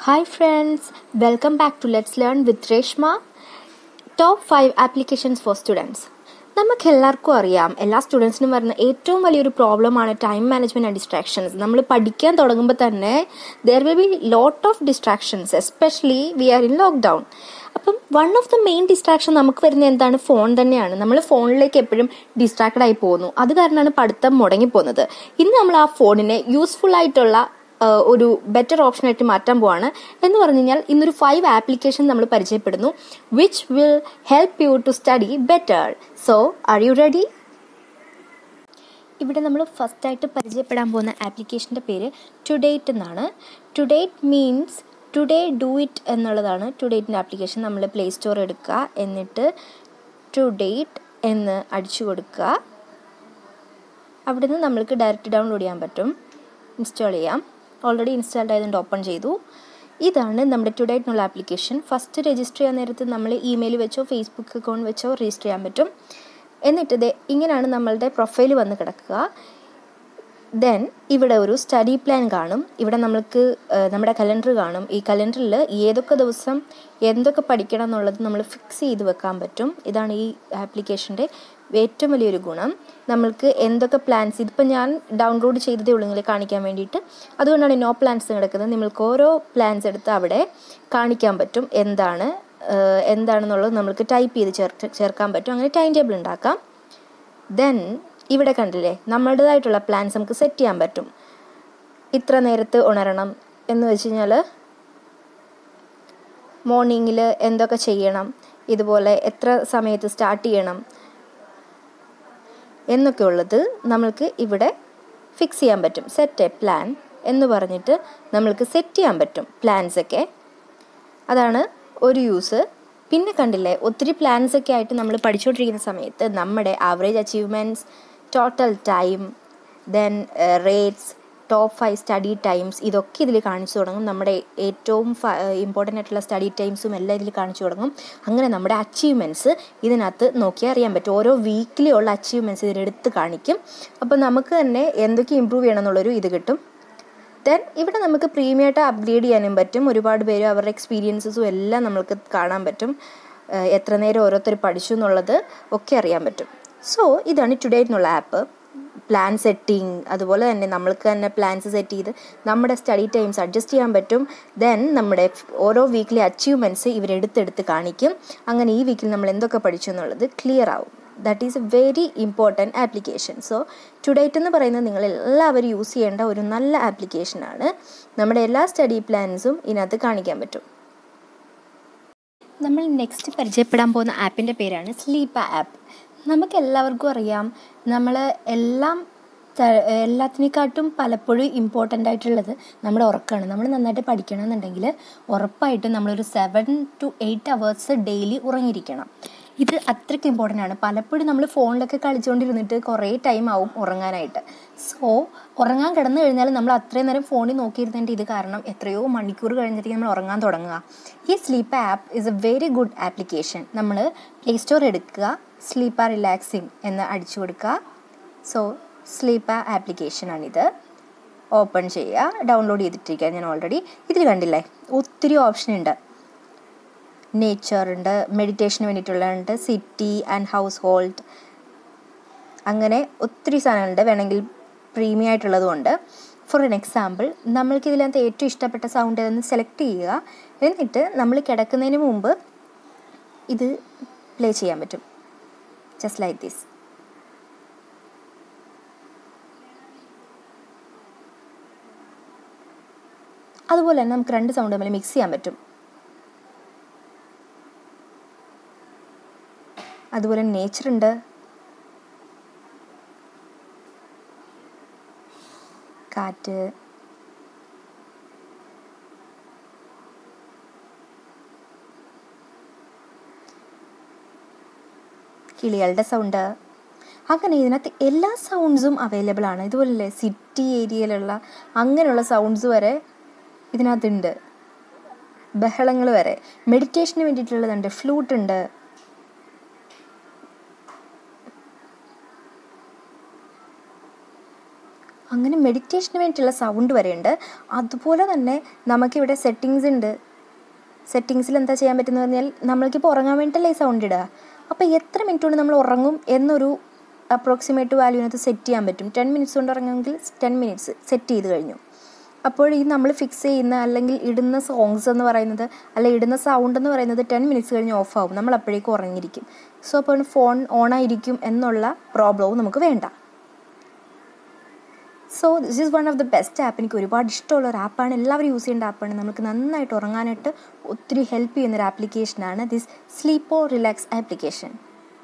Hi friends, welcome back to Let's Learn with Reshma. Top 5 applications for students. നമുക്ക് എല്ലാവർക്കും അറിയാം എല്ലാ സ്റ്റുഡൻസിനും വരുന്ന ഏറ്റവും വലിയൊരു പ്രോബ്ലമാണ് ടൈം മാനേജ്മെന്റ് ആൻഡ് ഡിസ്ട്രാക്ഷൻസ് നമ്മൾ പഠിക്കാൻ തുടങ്ങുമ്പോൾ തന്നെ there will be lot of distractions especially we are in lockdown അപ്പം one of the main distraction നമുക്ക് വരുന്ന എന്താണ് ഫോൺ തന്നെയാണ് നമ്മൾ ഫോണിലേക്ക് എപ്പോഴും ഡിസ്ട്രാക്റ്റഡ് ആയി പോകുന്നു അത് കാരണമാണ് പഠിത്തം മുടങ്ങിപ്പോകുന്നത് ഇന്ന് നമ്മൾ ആ ഫോണിനെ യൂസ്ഫുൾ ആയിട്ടുള്ള ആഹ് ഒരു ബെറ്റർ ഓപ്ഷനായിട്ട് മാറ്റാൻ പോവാണ് എന്ന് പറഞ്ഞു കഴിഞ്ഞാൽ ഇന്നൊരു ഫൈവ് ആപ്ലിക്കേഷൻ നമ്മൾ പരിചയപ്പെടുന്നു which will help you to study better so are you ready ഇവിടെ നമ്മൾ ഫസ്റ്റ് ആയിട്ട് പരിചയപ്പെടാൻ പോകുന്ന ആപ്ലിക്കേഷൻ്റെ പേര് ടുഡേറ്റ് എന്നാണ് Todait means today do it എന്നുള്ളതാണ് ടുഡേറ്റിൻ്റെ ആപ്ലിക്കേഷൻ നമ്മൾ പ്ലേ സ്റ്റോർ എടുക്കുക എന്നിട്ട് ടുഡേറ്റ് എന്ന് അടിച്ചു കൊടുക്കുക അവിടുന്ന് നമ്മൾക്ക് ഡയറക്റ്റ് ഡൗൺലോഡ് ചെയ്യാൻ പറ്റും ഇൻസ്റ്റാൾ ചെയ്യാം ഓൾറെഡി ഇൻസ്റ്റാൾഡ് ആയതുകൊണ്ട് ഓപ്പൺ ചെയ്തു ഇതാണ് നമ്മുടെ ടുഡേ എന്നുള്ള ആപ്ലിക്കേഷൻ ഫസ്റ്റ് രജിസ്റ്റർ ചെയ്യാൻ നേരത്ത് നമ്മൾ ഇമെയിൽ വെച്ചോ ഫേസ്ബുക്ക് അക്കൗണ്ട് വെച്ചോ രജിസ്റ്റർ ചെയ്യാൻ പറ്റും എന്നിട്ട് ഇത് ഇങ്ങനെയാണ് നമ്മളുടെ പ്രൊഫൈൽ വന്ന് കിടക്കുക ദെൻ ഇവിടെ ഒരു സ്റ്റഡി പ്ലാൻ കാണും ഇവിടെ നമ്മൾക്ക് ഏഹ്, നമ്മുടെ കലണ്ടർ കാണും ഈ കലണ്ടറിൽ ഏതൊക്കെ ദിവസം എന്തൊക്കെ പഠിക്കണം എന്നുള്ളത് നമ്മൾ ഫിക്സ് ചെയ്ത് വെക്കാൻ പറ്റും ഇതാണ് ഈ ആപ്ലിക്കേഷൻ്റെ ഏറ്റവും വലിയൊരു ഗുണം നമ്മൾക്ക് എന്തൊക്കെ പ്ലാൻസ് ഇതിപ്പോൾ ഞാൻ ഡൗൺലോഡ് ചെയ്തതേ ഉള്ളൂ നിങ്ങളെ കാണിക്കാൻ വേണ്ടിയിട്ട് അതുകൊണ്ടാണ് നോ പ്ലാൻസ് കിടക്കുന്നത് നിങ്ങൾക്ക് ഓരോ പ്ലാൻസ് എടുത്ത് അവിടെ കാണിക്കാൻ പറ്റും എന്താണ് ഏഹ്, എന്താണെന്നുള്ളത് നമ്മൾക്ക് ടൈപ്പ് ചെയ്ത് ചേർക്ക് ചേർക്കാൻ പറ്റും അങ്ങനെ ടൈം ടേബിൾ ഉണ്ടാക്കാം ദെൻ ഇവിടെ കണ്ടില്ലേ നമ്മുടേതായിട്ടുള്ള പ്ലാൻസ് നമുക്ക് സെറ്റ് ചെയ്യാൻ പറ്റും ഇത്ര നേരത്ത് ഉണരണം എന്ന് വെച്ച് കഴിഞ്ഞാൽ മോർണിംഗിൽ എന്തൊക്കെ ചെയ്യണം ഇതുപോലെ എത്ര സമയത്ത് സ്റ്റാർട്ട് ചെയ്യണം എന്നൊക്കെ ഉള്ളത് നമ്മൾക്ക് ഇവിടെ ഫിക്സ് ചെയ്യാൻ പറ്റും സെറ്റ് എ പ്ലാൻ എന്ന് പറഞ്ഞിട്ട് നമ്മൾക്ക് സെറ്റ് ചെയ്യാൻ പറ്റും പ്ലാൻസ് ഒക്കെ അതാണ് ഒരു യൂസ് പിന്നെ കണ്ടില്ലേ ഒത്തിരി പ്ലാൻസ് ഒക്കെ ആയിട്ട് നമ്മൾ പഠിച്ചുകൊണ്ടിരിക്കുന്ന സമയത്ത് നമ്മുടെ average achievements total time then rates top five study times ഇതൊക്കെ ഇതിൽ കാണിച്ചു തുടങ്ങും നമ്മുടെ ഏറ്റവും ഇമ്പോർട്ടൻ്റ് ആയിട്ടുള്ള സ്റ്റഡി ടൈംസും എല്ലാം ഇതിൽ കാണിച്ചു തുടങ്ങും അങ്ങനെ നമ്മുടെ അച്ചീവ്മെൻറ്റ്സ് ഇതിനകത്ത് നോക്കിയാൽ അറിയാൻ പറ്റും ഓരോ വീക്കിലി ഉള്ള അച്ചീവ്മെൻറ്റ്സ് ഇതിലെടുത്ത് കാണിക്കും അപ്പോൾ നമുക്ക് തന്നെ എന്തൊക്കെ ഇമ്പ്രൂവ് ചെയ്യണം എന്നുള്ളൊരു ഇത് കിട്ടും ദെൻ ഇവിടെ നമുക്ക് പ്രീമിയമായിട്ട് അപ്ഗ്രേഡ് ചെയ്യാനും പറ്റും ഒരുപാട് പേര് അവരുടെ എക്സ്പീരിയൻസസും എല്ലാം നമുക്ക് കാണാൻ പറ്റും ഏഹ് എത്ര നേരം ഓരോരുത്തർ പഠിച്ചു എന്നുള്ളത് ഒക്കെ അറിയാൻ പറ്റും സോ ഇതാണ് ടുഡേ എന്നുള്ള ആപ്പ് പ്ലാൻ സെറ്റിംഗ് അതുപോലെ തന്നെ നമ്മൾക്ക് തന്നെ പ്ലാൻസ് സെറ്റ് ചെയ്ത് നമ്മുടെ സ്റ്റഡി ടൈംസ് അഡ്ജസ്റ്റ് ചെയ്യാൻ പറ്റും ദെൻ നമ്മുടെ ഓരോ വീക്കിലെ അച്ചീവ്മെൻറ്റ്സ് ഇവരെടുത്തെടുത്ത് കാണിക്കും അങ്ങനെ ഈ വീക്കിൽ നമ്മൾ എന്തൊക്കെ പഠിച്ചു എന്നുള്ളത് ക്ലിയർ ആവും that is a very important application so Todait എന്ന് പറയുന്നത് നിങ്ങൾ എല്ലാവരും യൂസ് ചെയ്യേണ്ട ഒരു നല്ല ആപ്ലിക്കേഷനാണ് നമ്മുടെ എല്ലാ സ്റ്റഡി പ്ലാൻസും ഇതിനകത്ത് കാണിക്കാൻ പറ്റും നമ്മൾ നെക്സ്റ്റ് പരിചയപ്പെടാൻ പോകുന്ന ആപ്പിൻ്റെ പേരാണ് സ്ലീപ്പ് ആപ്പ് നമുക്ക് എല്ലാവർക്കും അറിയാം നമ്മൾ എല്ലാം ത- എല്ലാത്തിനെക്കാട്ടും പലപ്പോഴും ഇമ്പോർട്ടൻ്റ് ആയിട്ടുള്ളത് നമ്മുടെ ഉറക്കമാണ് നമ്മൾ നന്നായിട്ട് പഠിക്കണമെന്നുണ്ടെങ്കിൽ ഉറപ്പായിട്ടും നമ്മളൊരു seven to eight hours daily ഉറങ്ങിയിരിക്കണം ഇത് അത്രയ്ക്ക് ഇമ്പോർട്ടൻ്റ് ആണ് പലപ്പോഴും നമ്മൾ ഫോണിലൊക്കെ കളിച്ചുകൊണ്ടിരുന്നിട്ട് കുറേ ടൈം ആവും ഉറങ്ങാനായിട്ട് സോ ഉറങ്ങാൻ കിടന്നു കഴിഞ്ഞാൽ നമ്മൾ അത്രയും നേരം ഫോണിൽ നോക്കിയിരുന്നതിൻ്റെ ഇത് കാരണം എത്രയോ മണിക്കൂർ കഴിഞ്ഞിട്ട് നമ്മൾ ഉറങ്ങാൻ തുടങ്ങുക ഈ sleep app is a very good application നമ്മൾ പ്ലേ സ്റ്റോർ എടുക്കുക സ്ലീപ്പ് റിലാക്സിങ് എന്ന് അടിച്ചു കൊടുക്കുക സോ സ്ലീപ്പ് ആപ്ലിക്കേഷനാണിത് ഓപ്പൺ ചെയ്യുക ഡൗൺലോഡ് ചെയ്തിട്ടിരിക്കുക ഞാൻ ഓൾറെഡി ഇതിൽ കണ്ടില്ലേ ഒത്തിരി ഓപ്ഷൻ ഉണ്ട് നേച്ചർ ഉണ്ട് മെഡിറ്റേഷന് വേണ്ടിയിട്ടുള്ളതുണ്ട് സിറ്റി ആൻഡ് ഹൗസ് ഹോൾഡ് അങ്ങനെ ഒത്തിരി സാധനങ്ങളുണ്ട് വേണമെങ്കിൽ പ്രീമിയം ആയിട്ടുള്ളതുകൊണ്ട് ഫോർ എൻ എക്സാമ്പിൾ നമ്മൾക്ക് ഇതിനകത്ത് ഏറ്റവും ഇഷ്ടപ്പെട്ട സൗണ്ട് ഏതെന്ന് സെലക്ട് ചെയ്യുക എന്നിട്ട് നമ്മൾ കിടക്കുന്നതിന് മുമ്പ് ഇത് പ്ലേ ചെയ്യാൻ പറ്റും ജസ്റ്റ് ലൈക്ക് ദിസ് അതുപോലെ തന്നെ നമുക്ക് രണ്ട് സൗണ്ട് തമ്മിൽ മിക്സ് ചെയ്യാൻ പറ്റും അതുപോലെ നേച്ചർ ഉണ്ട് കാറ്റ് കിളികളുടെ സൗണ്ട് അങ്ങനെ ഇതിനകത്ത് എല്ലാ സൗണ്ട്സും അവൈലബിൾ ആണ് ഇതുപോലെ സിറ്റി ഏരിയയിലുള്ള അങ്ങനെയുള്ള സൗണ്ട്സ് വരെ ഇതിനകത്തുണ്ട് ബഹളങ്ങൾ വരെ മെഡിറ്റേഷന് വേണ്ടിയിട്ടുള്ളതുണ്ട് ഫ്ലൂട്ട് ഉണ്ട് അങ്ങനെ മെഡിറ്റേഷന് വേണ്ടിയിട്ടുള്ള സൗണ്ട് വരെയുണ്ട് അതുപോലെ തന്നെ നമുക്കിവിടെ സെറ്റിങ്സ് ഉണ്ട് സെറ്റിങ്സിൽ എന്താ ചെയ്യാൻ പറ്റുന്നത് പറഞ്ഞാൽ നമ്മൾക്കിപ്പോൾ ഉറങ്ങാൻ വേണ്ടിയിട്ടല്ലേ ഈ സൗണ്ട് ഇടുക അപ്പോൾ എത്ര മിനിറ്റ് കൊണ്ട് നമ്മൾ ഉറങ്ങും എന്നൊരു അപ്രോക്സിമേറ്റ് വാല്യൂവിനകത്ത് സെറ്റ് ചെയ്യാൻ പറ്റും ടെൻ മിനിറ്റ്സ് കൊണ്ട് ഉറങ്ങുമെങ്കിൽ ടെൻ മിനിറ്റ്സ് സെറ്റ് ചെയ്ത് കഴിഞ്ഞു അപ്പോൾ ഈ നമ്മൾ ഫിക്സ് ചെയ്യുന്ന അല്ലെങ്കിൽ ഇടുന്ന സോങ്സ് എന്ന് പറയുന്നത് അല്ല ഇടുന്ന സൗണ്ട് എന്ന് പറയുന്നത് ടെൻ മിനിറ്റ്സ് കഴിഞ്ഞ് ഓഫ് ആവും നമ്മൾ അപ്പോഴേക്കും ഉറങ്ങിയിരിക്കും സോ അപ്പോൾ ഫോൺ ഓണായിരിക്കും എന്നുള്ള പ്രോബ്ലവും നമുക്ക് വേണ്ട so this is one of the best app എനിക്ക് ഒരുപാട് ഇഷ്ടമുള്ള ഒരു ആപ്പാണ് എല്ലാവരും യൂസ് ചെയ്യേണ്ട ആപ്പാണ് നമുക്ക് നന്നായിട്ട് ഉറങ്ങാനായിട്ട് ഒത്തിരി ഹെൽപ്പ് ചെയ്യുന്ന ഒരു ആപ്ലിക്കേഷനാണ് this Sleepo relax application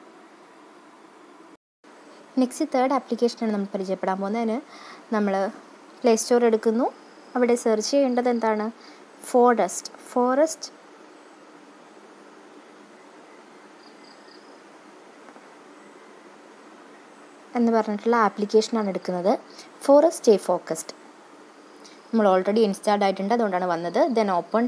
next third ആപ്ലിക്കേഷനാണ് നമ്മൾ പരിചയപ്പെടാൻ പോകുന്നതിന് നമ്മൾ പ്ലേ സ്റ്റോർ എടുക്കുന്നു അവിടെ സെർച്ച് ചെയ്യേണ്ടത് എന്താണ് ഫോറസ്റ്റ് ഫോറസ്റ്റ് എന്ന് പറഞ്ഞിട്ടുള്ള ആപ്ലിക്കേഷനാണ് എടുക്കുന്നത് ഫോറസ്റ്റ് സ്റ്റേ ഫോക്കസ്ഡ് നമ്മൾ ഓൾറെഡി ഇൻസ്റ്റാൾഡ് ആയിട്ടുണ്ട് അതുകൊണ്ടാണ് വന്നത് ദെൻ ഓപ്പൺ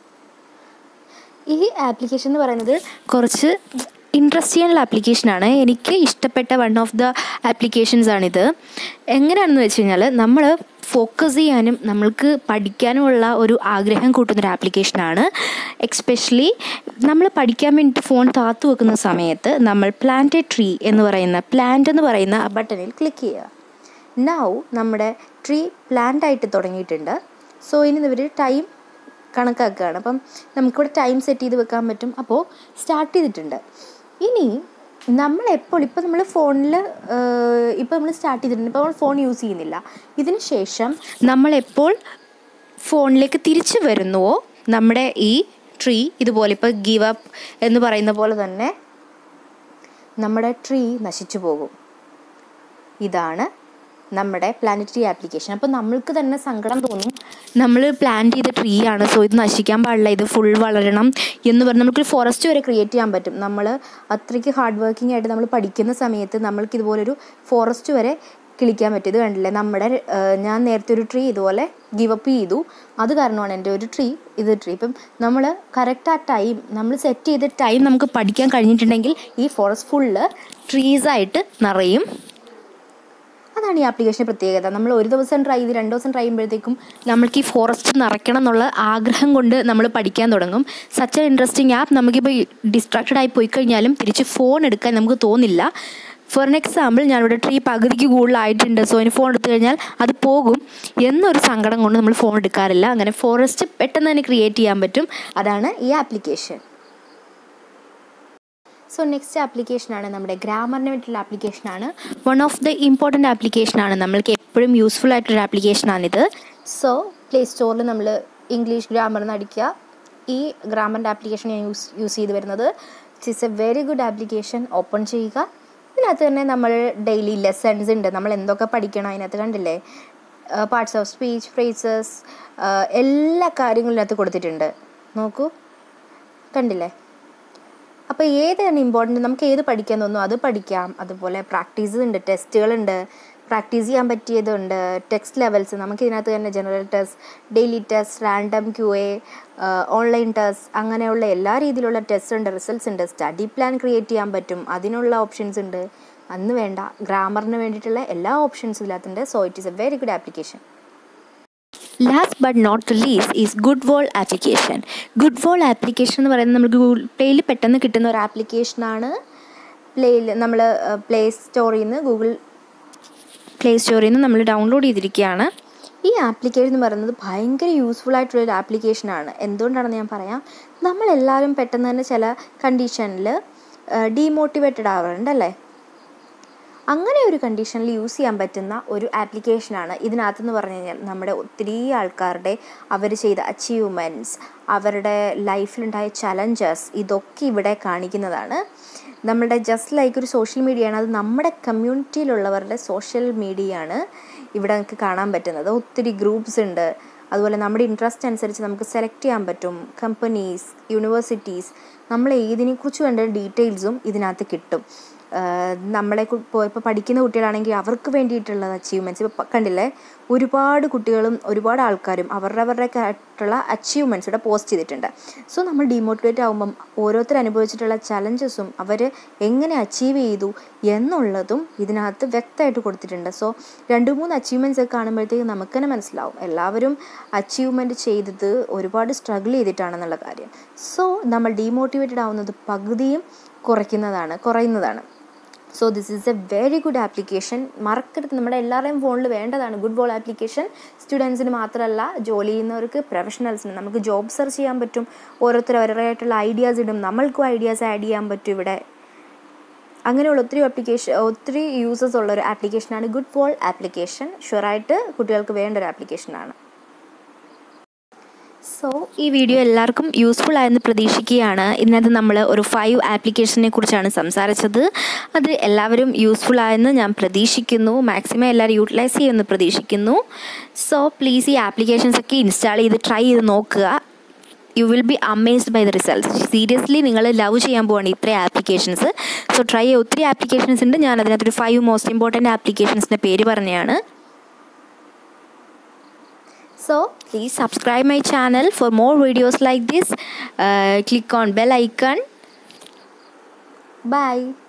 ഈ ആപ്ലിക്കേഷൻ എന്ന് പറയുന്നത് കുറച്ച് ഇൻട്രസ്റ്റ് ചെയ്യാനുള്ള ആപ്ലിക്കേഷനാണ് എനിക്ക് ഇഷ്ടപ്പെട്ട വൺ ഓഫ് ദ ആപ്ലിക്കേഷൻസ് ആണിത് എങ്ങനെയാണെന്ന് വെച്ച് കഴിഞ്ഞാൽ നമ്മൾ ഫോക്കസ് ചെയ്യാനും നമ്മൾക്ക് പഠിക്കാനുമുള്ള ഒരു ആഗ്രഹം കൂട്ടുന്നൊരു ആപ്ലിക്കേഷനാണ് എക്സ്പെഷ്യലി നമ്മൾ പഠിക്കാൻ വേണ്ടിയിട്ട് ഫോൺ താത്തു വെക്കുന്ന സമയത്ത് നമ്മൾ പ്ലാന്റ് എ ട്രീ എന്ന് പറയുന്ന പ്ലാന്റ് എന്ന് പറയുന്ന ആ ബട്ടണിൽ ക്ലിക്ക് ചെയ്യുക നൗ നമ്മുടെ ട്രീ പ്ലാന്റ് ആയിട്ട് തുടങ്ങിയിട്ടുണ്ട് സോ ഇനി ഇവർ ടൈം കണക്കാക്കുകയാണ് അപ്പം നമുക്കിവിടെ ടൈം സെറ്റ് ചെയ്ത് വെക്കാൻ പറ്റും അപ്പോൾ സ്റ്റാർട്ട് ചെയ്തിട്ടുണ്ട് ഇനി നമ്മളെപ്പോൾ ഇപ്പോൾ നമ്മൾ ഫോണിൽ ഇപ്പോൾ നമ്മൾ സ്റ്റാർട്ട് ചെയ്തിട്ടുണ്ട് ഇപ്പോൾ നമ്മൾ ഫോൺ യൂസ് ചെയ്യുന്നില്ല ഇതിന് ശേഷം നമ്മളെപ്പോൾ ഫോണിലേക്ക് തിരിച്ചു വരുന്നുവോ നമ്മുടെ ഈ ട്രീ ഇതുപോലെ ഇപ്പോൾ ഗീവ് അപ്പ് എന്ന് പറയുന്ന പോലെ തന്നെ നമ്മുടെ ട്രീ നശിച്ചു പോകും ഇതാണ് നമ്മുടെ പ്ലാനറ്ററി ആപ്ലിക്കേഷൻ അപ്പോൾ നമ്മൾക്ക് തന്നെ സങ്കടം തോന്നും നമ്മൾ പ്ലാൻ ചെയ്ത ട്രീ ആണ് സോ ഇത് നശിക്കാൻ പാടില്ല ഇത് ഫുൾ വളരണം എന്ന് പറഞ്ഞ് നമുക്കൊരു ഫോറസ്റ്റ് വരെ ക്രിയേറ്റ് ചെയ്യാൻ പറ്റും നമ്മൾ അത്രയ്ക്ക് ഹാർഡ് വർക്കിംഗ് ആയിട്ട് നമ്മൾ പഠിക്കുന്ന സമയത്ത് നമ്മൾക്ക് ഇതുപോലൊരു ഫോറസ്റ്റ് വരെ കിളിക്കാൻ പറ്റും ഇത് കണ്ടില്ലേ നമ്മുടെ ഞാൻ നേരത്തെ ഒരു ട്രീ ഇതുപോലെ ഗിവ് അപ്പ് ചെയ്തു അത് കാരണമാണ് എൻ്റെ ഒരു ട്രീ ഇത് ട്രീ ഇപ്പം നമ്മൾ കറക്റ്റ് ആ ടൈം നമ്മൾ സെറ്റ് ചെയ്ത ടൈം നമുക്ക് പഠിക്കാൻ കഴിഞ്ഞിട്ടുണ്ടെങ്കിൽ ഈ ഫോറസ്റ്റ് ഫുള്ള് ട്രീസായിട്ട് നിറയും അതാണ് ഈ ആപ്ലിക്കേഷൻ്റെ പ്രത്യേകത നമ്മൾ ഒരു ദിവസം ട്രൈ ചെയ്ത് രണ്ട് ദിവസം ട്രൈ ചെയ്യുമ്പോഴത്തേക്കും നമ്മൾക്ക് ഈ ഫോറസ്റ്റ് നിറയ്ക്കണം എന്നുള്ള ആഗ്രഹം കൊണ്ട് നമ്മൾ പഠിക്കാൻ തുടങ്ങും സച്ച് എ ഇൻട്രസ്റ്റിംഗ് ആപ്പ് നമുക്കിപ്പോൾ ഡിസ്ട്രാക്റ്റഡ് ആയി പോയി കഴിഞ്ഞാലും തിരിച്ച് ഫോൺ എടുക്കാൻ നമുക്ക് തോന്നില്ല ഫോർ എൻ എക്സാമ്പിൾ ഞാനിവിടെ ട്രീ പകുതിക്ക് കൂടുതലായിട്ടുണ്ട് സോ ഇനി ഫോൺ എടുത്തു കഴിഞ്ഞാൽ അത് പോകും എന്നൊരു സങ്കടം കൊണ്ട് നമ്മൾ ഫോൺ എടുക്കാറില്ല അങ്ങനെ ഫോറസ്റ്റ് പെട്ടെന്ന് തന്നെ ക്രിയേറ്റ് ചെയ്യാൻ പറ്റും അതാണ് ഈ ആപ്ലിക്കേഷൻ സോ നെക്സ്റ്റ് ആപ്ലിക്കേഷനാണ് നമ്മുടെ ഗ്രാമറിന് വേണ്ടിയിട്ടുള്ള ആപ്ലിക്കേഷനാണ് വൺ ഓഫ് ദ ഇമ്പോർട്ടൻ്റ് ആപ്ലിക്കേഷനാണ് നമ്മൾക്ക് എപ്പോഴും യൂസ്ഫുൾ ആയിട്ടൊരു ആപ്ലിക്കേഷനാണിത് സോ പ്ലേ സ്റ്റോറിൽ നമ്മൾ ഇംഗ്ലീഷ് ഗ്രാമർ എന്ന് അടിക്കുക ഈ ഗ്രാമറിൻ്റെ ആപ്ലിക്കേഷൻ ഞാൻ യൂസ് യൂസ് ചെയ്ത് വരുന്നത് it's is a very good application open ചെയ്യുക ഇതിനകത്ത് തന്നെ നമ്മൾ ഡെയിലി ലെസൺസ് ഉണ്ട് നമ്മൾ എന്തൊക്കെ പഠിക്കണം അതിനകത്ത് കണ്ടില്ലേ പാർട്സ് ഓഫ് സ്പീച്ച് ഫ്രേസസ് എല്ലാ കാര്യങ്ങളും ഇതിനകത്ത് കൊടുത്തിട്ടുണ്ട് നോക്കൂ കണ്ടില്ലേ അപ്പോൾ ഏതാണ് ഇമ്പോർട്ടൻറ്റ് നമുക്ക് ഏത് പഠിക്കാൻ തോന്നുന്നു അത് പഠിക്കാം അതുപോലെ പ്രാക്ടീസ് ഉണ്ട് ടെസ്റ്റുകളുണ്ട് പ്രാക്ടീസ് ചെയ്യാൻ പറ്റിയതുണ്ട് ടെക്സ്റ്റ് ലെവൽസ് നമുക്ക് ഇതിനകത്ത് തന്നെ general test daily test random Q A online test അങ്ങനെയുള്ള എല്ലാ രീതിയിലുള്ള ടെസ്റ്റ് ഉണ്ട് റിസൾട്ട്സ് ഉണ്ട് സ്റ്റഡി പ്ലാൻ ക്രിയേറ്റ് ചെയ്യാൻ പറ്റും അതിനുള്ള ഓപ്ഷൻസ് ഉണ്ട് അന്ന് വേണ്ട ഗ്രാമറിന് വേണ്ടിയിട്ടുള്ള എല്ലാ ഓപ്ഷൻസും ഇതിനകത്തുണ്ട് so it is a very good application last but not the least is good wall application good wall application എന്ന് പറയുന്നത് നമുക്ക് ഗൂഗിൾ പ്ലേയിൽ പെട്ടെന്ന് കിട്ടുന്ന ഒരു ആപ്ലിക്കേഷനാണ് പ്ലേയിൽ നമ്മൾ പ്ലേ സ്റ്റോറിൽ നിന്ന് ഗൂഗിൾ പ്ലേ സ്റ്റോറിൽ നിന്ന് നമ്മൾ ഡൗൺലോഡ് ചെയ്തിരിക്കുകയാണ് ഈ ആപ്ലിക്കേഷൻ എന്ന് പറയുന്നത് ഭയങ്കര യൂസ്ഫുൾ ആയിട്ടുള്ളൊരു ആപ്ലിക്കേഷനാണ് എന്തുകൊണ്ടാണെന്ന് ഞാൻ പറയാം നമ്മളെല്ലാവരും പെട്ടെന്ന് തന്നെ ചില കണ്ടീഷനിൽ ഡീമോട്ടിവേറ്റഡ് ആവാറുണ്ട് അല്ലേ അങ്ങനെ ഒരു കണ്ടീഷനിൽ യൂസ് ചെയ്യാൻ പറ്റുന്ന ഒരു ആപ്ലിക്കേഷനാണ് ഇതിനകത്തെന്ന് പറഞ്ഞു കഴിഞ്ഞാൽ നമ്മുടെ ഒത്തിരി ആൾക്കാരുടെ അവർ ചെയ്ത അച്ചീവ്മെൻറ്റ്സ് അവരുടെ ലൈഫിലുണ്ടായ ചലഞ്ചസ് ഇതൊക്കെ ഇവിടെ കാണിക്കുന്നതാണ് നമ്മുടെ ജസ്റ്റ് ലൈക്ക് ഒരു സോഷ്യൽ മീഡിയ ആണ് അത് നമ്മുടെ കമ്മ്യൂണിറ്റിയിലുള്ളവരുടെ സോഷ്യൽ മീഡിയ ആണ് ഇവിടെ നമുക്ക് കാണാൻ പറ്റുന്നത് ഒത്തിരി ഗ്രൂപ്പ്സ് ഉണ്ട് അതുപോലെ നമ്മുടെ ഇൻട്രസ്റ്റ് അനുസരിച്ച് നമുക്ക് സെലക്ട് ചെയ്യാൻ പറ്റും കമ്പനീസ് യൂണിവേഴ്സിറ്റീസ് നമ്മൾ ഏതിനെക്കുറിച്ച് വേണ്ട ഡീറ്റെയിൽസും ഇതിനകത്ത് കിട്ടും നമ്മളെ ഇപ്പോൾ ഇപ്പോൾ പഠിക്കുന്ന കുട്ടികളാണെങ്കിൽ അവർക്ക് വേണ്ടിയിട്ടുള്ള അച്ചീവ്മെൻറ്റ്സ് ഇപ്പോൾ കണ്ടില്ലേ ഒരുപാട് കുട്ടികളും ഒരുപാട് ആൾക്കാരും അവരുടെ അവരുടെ ആയിട്ടുള്ള അച്ചീവ്മെൻറ്റ്സ് ഇവിടെ പോസ്റ്റ് ചെയ്തിട്ടുണ്ട് സോ നമ്മൾ ഡീമോട്ടിവേറ്റ് ആകുമ്പം ഓരോരുത്തർ അനുഭവിച്ചിട്ടുള്ള ചലഞ്ചസും അവർ എങ്ങനെ അച്ചീവ് ചെയ്തു എന്നുള്ളതും ഇതിനകത്ത് വ്യക്തമായിട്ട് കൊടുത്തിട്ടുണ്ട് സോ രണ്ട് മൂന്ന് അച്ചീവ്മെൻറ്റ്സ് ഒക്കെ കാണുമ്പോഴത്തേക്ക് നമുക്ക് തന്നെ മനസ്സിലാവും എല്ലാവരും അച്ചീവ്മെൻറ്റ് ചെയ്തത് ഒരുപാട് സ്ട്രഗിൾ ചെയ്തിട്ടാണെന്നുള്ള കാര്യം സോ നമ്മൾ ഡീമോട്ടിവേറ്റഡ് ആവുന്നത് പകുതിയും കുറയ്ക്കുന്നതാണ് കുറയുന്നതാണ് so this is a very good application മറക്കരുത് നമ്മുടെ എല്ലാവരുടെയും ഫോണിൽ വേണ്ടതാണ് ഗുഡ് ബോൾ ആപ്ലിക്കേഷൻ സ്റ്റുഡൻസിന് മാത്രമല്ല ജോലി ചെയ്യുന്നവർക്ക് പ്രൊഫഷണൽസിന് നമുക്ക് ജോബ് സെർച്ച് ചെയ്യാൻ പറ്റും ഓരോരുത്തർ അവരുടേതായിട്ടുള്ള ഐഡിയാസ് ഇടും നമ്മൾക്കും ഐഡിയാസ് ആഡ് ചെയ്യാൻ പറ്റും ഇവിടെ അങ്ങനെയുള്ള ഒത്തിരി ആപ്ലിക്കേഷൻ ഒത്തിരി യൂസസ് ഉള്ള ഒരു ആപ്ലിക്കേഷനാണ് ഗുഡ് ബോൾ ആപ്ലിക്കേഷൻ ഷുവറായിട്ട് കുട്ടികൾക്ക് വേണ്ട ഒരു ആപ്ലിക്കേഷനാണ് സോ ഈ വീഡിയോ എല്ലാവർക്കും യൂസ്ഫുൾ ആയെന്ന് പ്രതീക്ഷിക്കുകയാണ് ഇതിനകത്ത് നമ്മൾ ഒരു ഫൈവ് ആപ്ലിക്കേഷനെ കുറിച്ചാണ് സംസാരിച്ചത് അത് എല്ലാവരും യൂസ്ഫുൾ ആയെന്ന് ഞാൻ പ്രതീക്ഷിക്കുന്നു മാക്സിമം എല്ലാവരും യൂട്ടിലൈസ് ചെയ്യുമെന്ന് പ്രതീക്ഷിക്കുന്നു സോ പ്ലീസ് ഈ ആപ്ലിക്കേഷൻസ് ഒക്കെ ഇൻസ്റ്റാൾ ചെയ്ത് ട്രൈ ചെയ്ത് നോക്കുക you will be amazed by the results seriously നിങ്ങൾ ലവ് ചെയ്യാൻ പോവാണ് ഇത്രയും ആപ്ലിക്കേഷൻസ് സോ ട്രൈ ചെയ്യുക ഒത്തിരി ആപ്ലിക്കേഷൻസ് ഉണ്ട് ഞാൻ അതിനകത്തൊരു ഫൈവ് മോസ്റ്റ് ഇമ്പോർട്ടൻറ്റ് ആപ്ലിക്കേഷൻസിൻ്റെ പേര് പറഞ്ഞതാണ് so please subscribe my channel for more videos like this uh, click on bell icon bye